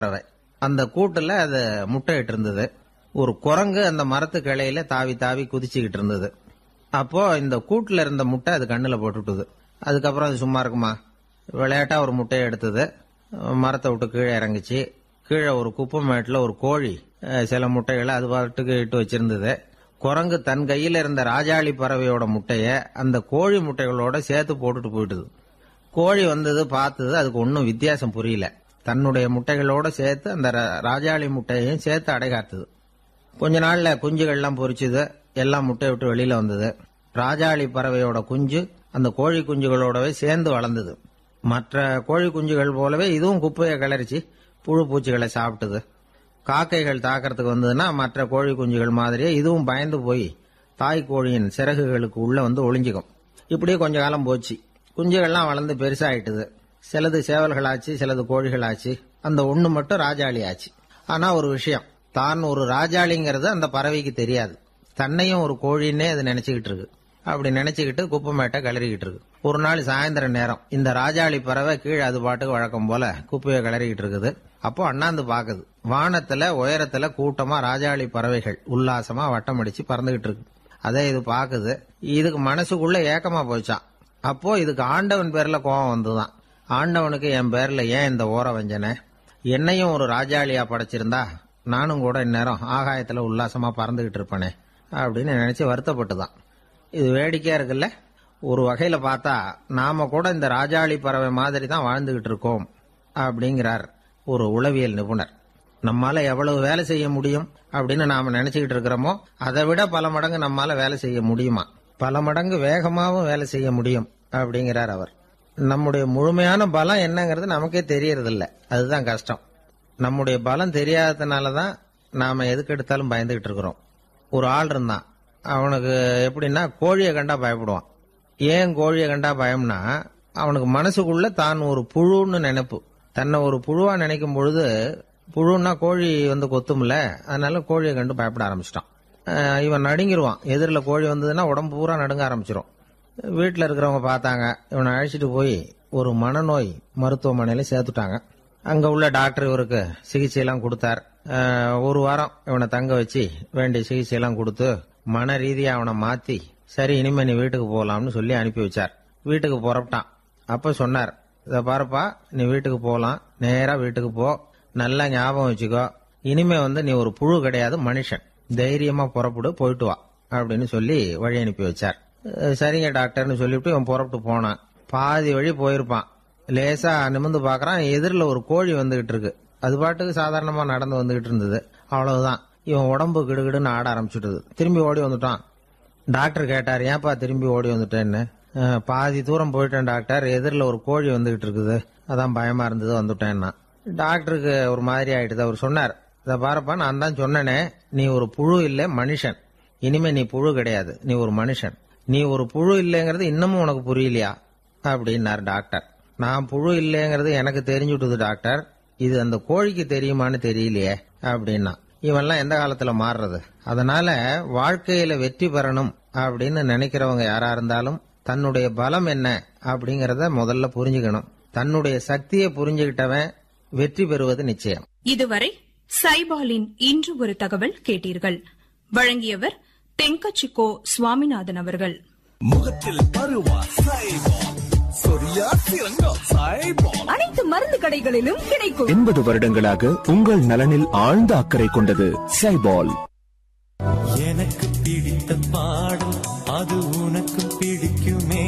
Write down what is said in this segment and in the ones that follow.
பறவை அந்த கூட்டுல அது முட்டையிட்டு இருந்தது ஒரு குரங்கு அந்த மரத்து கிளையில தாவி தாவி குதிச்சுக்கிட்டு இருந்தது அப்போ இந்த கூட்டுல இருந்த முட்டை அது கண்ணுல போட்டுட்டுது அதுக்கப்புறம் அது சும்மா இருக்குமா விளையாட்டா ஒரு முட்டையை எடுத்தது மரத்தை விட்டு கீழே இறங்குச்சு கீழே ஒரு குப்பை மேட்டுல ஒரு கோழி அஹ், சில முட்டைகளை அது பாட்டுக்கு இட்டு வச்சிருந்தது குரங்கு தன் கையில இருந்த ராஜாளி பறவையோட முட்டைய அந்த கோழி முட்டைகளோட சேர்த்து போட்டுட்டு போயிட்டுது கோழி வந்தது பார்த்தது அதுக்கு ஒன்றும் வித்தியாசம் புரியல தன்னுடைய முட்டைகளோட சேர்த்து அந்த ர- ராஜாளி முட்டையையும் சேர்த்து அடைகாத்துது கொஞ்ச நாள்ல குஞ்சுகள்லாம் பொரிச்சுது எல்லாம் முட்டையை விட்டு வெளியில வந்தது ராஜாளி பறவையோட குஞ்சு அந்த கோழி குஞ்சுகளோடவே சேர்ந்து வளர்ந்தது மற்ற கோழி குஞ்சுகள் போலவே இதுவும் குப்பையை கிளறிச்சு புழு பூச்சிகளை சாப்பிட்டது காக்கைகள் தாக்கறதுக்கு வந்ததுன்னா மற்ற கோழி குஞ்சுகள் மாதிரியே இதுவும் பயந்து போய் தாய் கோழியின் சிறகுகளுக்கு உள்ள வந்து ஒளிஞ்சுக்கும் இப்படியே கொஞ்ச காலம் போச்சு குஞ்சுகள்லாம் வளர்ந்து பெருசாயிட்டுது சிலது சேவல்களாச்சு சிலது கோழிகளாச்சு அந்த ஒண்ணு மட்டும் ராஜாளி ஆச்சு ஆனா ஒரு விஷயம் தான் ஒரு ராஜாளிங்கிறது அந்த பறவைக்கு தெரியாது தன்னையும் ஒரு கோழின்னே அது நினைச்சுக்கிட்டு இருக்கு அப்படி நினைச்சுக்கிட்டு குப்பை மேட்டை கிளறிக்கிட்டு இருக்கு ஒரு நாள் சாயந்தர நேரம் இந்த ராஜாளி பறவை கீழே அது பாட்டுக்கு வழக்கம் போல குப்பையை கிளறிக்கிட்டு இருக்குது அப்போ அண்ணாந்து பாக்குது வானத்துல உயரத்துல கூட்டமா ராஜாளி பறவைகள் உல்லாசமா வட்டம் அடிச்சு பறந்துகிட்டு இருக்கு அதை இது பாக்குது இதுக்கு மனசுக்குள்ள ஏக்கமா போச்சான் அப்போ இதுக்கு ஆண்டவன் பேர்ல கோபம் வந்துதான் ஆண்டவனுக்கு என் பேர்ல ஏன் இந்த ஓர வஞ்சனை என்னையும் ஒரு ராஜாளியா படைச்சிருந்தா நானும் கூட இந்நேரம் ஆகாயத்துல உல்லாசமா பறந்துகிட்டு இருப்பேனே அப்படின்னு நினைச்சு வருத்தப்பட்டுதான் இது வேடிக்கையா இருக்குல்ல ஒரு வகையில பார்த்தா நாம கூட இந்த ராஜாளி பறவை மாதிரி தான் வாழ்ந்துகிட்டு இருக்கோம் அப்படிங்கிறார் ஒரு உளவியல் நிபுணர் நம்மால எவ்வளவு வேலை செய்ய முடியும் அப்படின்னு நாம நினைச்சுக்கிட்டு இருக்கிறோமோ அதை விட பல மடங்கு நம்மால வேலை செய்ய முடியுமா பல மடங்கு வேகமாவும் வேலை செய்ய முடியும் அப்படிங்கிறார் அவர் நம்முடைய முழுமையான பலம் என்னங்கிறது நமக்கே தெரியறதில்ல அதுதான் கஷ்டம் நம்முடைய பலம் தெரியாததுனால தான் நாம எதுக்கு எடுத்தாலும் பயந்துகிட்டு இருக்கிறோம் ஒரு ஆள் இருந்தான் அவனுக்கு எப்படின்னா கோழியை கண்டா பயப்படுவான் ஏன் கோழியை கண்டா பயம்னா அவனுக்கு மனசுக்குள்ள தான் ஒரு புழுன்னு நினைப்பு தன்னை ஒரு புழுவா நினைக்கும் பொழுது புழுன்னா கோழி வந்து கொத்தும்ல அதனால கோழியை கண்டு பயப்பட ஆரம்பிச்சிட்டான் அஹ் இவன் நடுங்கிருவான் எதிரில் கோழி வந்ததுன்னா உடம்பு பூரா நடுங்க ஆரம்பிச்சிரும் வீட்டில் இருக்கிறவங்க பார்த்தாங்க இவனை அழைச்சிட்டு போய் ஒரு மனநோய் மருத்துவமனையில சேர்த்துட்டாங்க அங்க உள்ள டாக்டர் இவருக்கு சிகிச்சையெல்லாம் கொடுத்தார் அஹ் ஒரு வாரம் இவனை தங்க வச்சு வேண்டிய சிகிச்சையெல்லாம் கொடுத்து மன ரீதியா அவனை மாத்தி சரி இனிமே நீ வீட்டுக்கு போகலாம்னு சொல்லி அனுப்பி வச்சார் வீட்டுக்கு புறப்பட்டான் அப்ப சொன்னார் இத பாருப்பா நீ வீட்டுக்கு போகலாம் நேரா வீட்டுக்கு போ நல்லா ஞாபகம் வச்சுக்கோ இனிமே வந்து நீ ஒரு புழு கிடையாது மனுஷன் தைரியமா புறப்படு போயிட்டு வா அப்படின்னு சொல்லி வழி அனுப்பி வச்சார் அஹ் சரிங்க டாக்டர்னு சொல்லிவிட்டு இவன் புறப்பட்டு போனான் பாதி வழி போயிருப்பான் லேசா நிமிந்து பாக்குறான் எதிரில் ஒரு கோழி வந்துகிட்டு இருக்கு அது பாட்டுக்கு சாதாரணமா நடந்து வந்துகிட்டு இருந்தது அவ்வளவுதான் இவன் உடம்பு கிடுகிடுன்னு ஆட ஆரம்பிச்சுட்டுது திரும்பி ஓடி வந்துட்டான் டாக்டர் கேட்டார் ஏன்பா திரும்பி ஓடி வந்துட்டேன்னு "அஹ், பாதி தூரம் போயிட்டேன் டாக்டர் எதிரில் ஒரு கோழி வந்துகிட்டு இருக்குது அதான் பயமா இருந்தது வந்துட்டேன்னா டாக்டருக்கு ஒரு மாதிரி ஆயிடுது அவர் சொன்னார் இதை பாருப்பா நான் தான் சொன்னேனே நீ ஒரு புழு இல்லை மனுஷன் இனிமே நீ புழு கிடையாது நீ ஒரு மனுஷன் நீ ஒரு புழு இல்லைங்கிறது இன்னமும் உனக்கு புரியலையா அப்படின்னார் டாக்டர் நான் புழு இல்லைங்கிறது எனக்கு தெரிஞ்சுட்டுது டாக்டர் இது அந்த கோழிக்கு தெரியுமான்னு தெரியலையே அப்படின்னா இவன்லாம் எந்த காலத்துல மாறுறது அதனால வாழ்க்கையில வெற்றி பெறணும் அப்படின்னு நினைக்கிறவங்க யாரா இருந்தாலும் தன்னுடைய பலம் என்ன அப்படிங்கறத முதல்ல புரிஞ்சுக்கணும் தன்னுடைய சக்தியை புரிஞ்சுக்கிட்டவன் வெற்றி பெறுவது நிச்சயம் இதுவரை சைபாலின் இன்று ஒரு தகவல் கேட்டீர்கள் வழங்கியவர் தென்கச்சிக்கோ சுவாமிநாதன் அவர்கள் முகத்தில் பருவா சைபால் சொரியா சிறங்கா சைபால் அனைத்து மருந்து கடைகளிலும் கிடைக்கும் எண்பது வருடங்களாக உங்கள் நலனில் ஆழ்ந்த அக்கறை கொண்டது சைபால் எனக்கு பிடித்த பாடம் அது உனக்கு பிடிக்குமே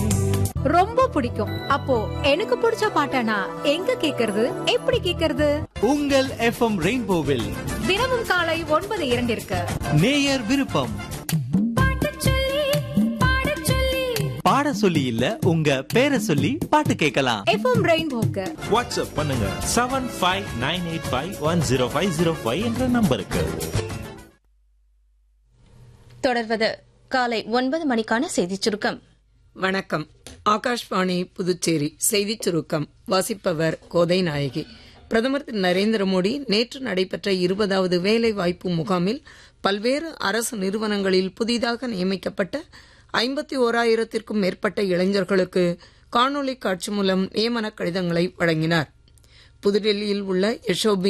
ரொம்ப பிடிக்கும் அப்போ எனக்கு பிடிச்ச பாட்டனா எங்க கேக்குறது எப்படி கேக்குறது உங்கள் எஃப்எம் ரெயின்போவில் தினமும் காலை ஒன்பது இரண்டிற்கு நேயர் விருப்பம் பாட சொல்லி இல்ல உங்க பேரை சொல்லி பாட்டு கேட்கலாம் எஃப்எம் ரெயின்போக்கு வாட்ஸ்அப் பண்ணுங்க seven five nine eight five one zero five zero five என்ற நம்பருக்கு தொடர்வது காலை ஒன்பது மணிக்கான செய்திச் சுருக்கம் வணக்கம் ஆகாஷ்வாணி புதுச்சேரி செய்திச் சுருக்கம் வாசிப்பவர் கோதை நாயகி பிரதமர் திரு நரேந்திர மோடி நேற்று நடைபெற்ற இருபதாவது வேலை வாய்ப்பு முகாமில் பல்வேறு அரசு நிறுவனங்களில் புதிதாக நியமிக்கப்பட்ட ஐம்பத்தி ஓராயிரத்திற்கும் மேற்பட்ட இளைஞர்களுக்கு காணொலி காட்சி மூலம் நியமன கடிதங்களை வழங்கினார் புதுடெல்லியில் உள்ள யஷோபி